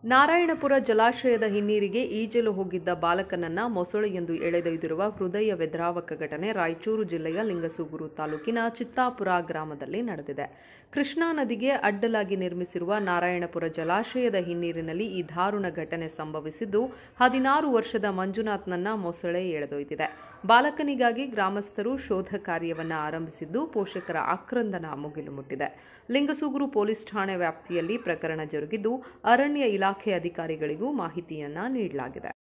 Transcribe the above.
ನಾರಾಯಣಪುರ ಜಲಾಶಯದ ಹಿನ್ನೀರಿಗೆ ಈಜಲು ಹೋಗಿದ್ದ ಬಾಲಕನನ್ನ ಮೊಸಳೆಯೆಂದು ಎಳೆದೊಯ್ದಿರುವ ಹೃದಯ ವ್ಯದ್ರಾವಕ ಘಟನೆ ರಾಯಚೂರು ಜಿಲ್ಲೆಯ ಲಿಂಗಸೂಗೂರು ತಾಲೂಕಿನ ಚಿತ್ತಾಪುರ ಗ್ರಾಮದಲ್ಲಿ ನಡೆದಿದೆ ಕೃಷ್ಣಾ ನದಿಗೆ ಅಡ್ಡಲಾಗಿ ನಿರ್ಮಿಸಿರುವ ನಾರಾಯಣಪುರ ಜಲಾಶಯದ ಹಿನ್ನೀರಿನಲ್ಲಿ ಈ ದಾರುಣ ಘಟನೆ ಸಂಭವಿಸಿದ್ದು ಹದಿನಾರು ವರ್ಷದ ಮಂಜುನಾಥ್ನನ್ನ ಮೊಸಳೆ ಎಳೆದೊಯ್ದಿದೆ ಬಾಲಕನಿಗಾಗಿ ಗ್ರಾಮಸ್ಥರು ಶೋಧ ಕಾರ್ಯವನ್ನ ಆರಂಭಿಸಿದ್ದು ಪೋಷಕರ ಆಕ್ರಂದನ ಮುಗಿಲು ಮುಟ್ಟಿದೆ ಲಿಂಗಸೂಗೂರು ಪೊಲೀಸ್ ಠಾಣೆ ವ್ಯಾಪ್ತಿಯಲ್ಲಿ ಪ್ರಕರಣ ಜರುಗಿದ್ದು ಅರಣ್ಯ ಇಲಾಖೆ ಅಧಿಕಾರಿಗಳಿಗೂ ಮಾಹಿತಿಯನ್ನ ನೀಡಲಾಗಿದೆ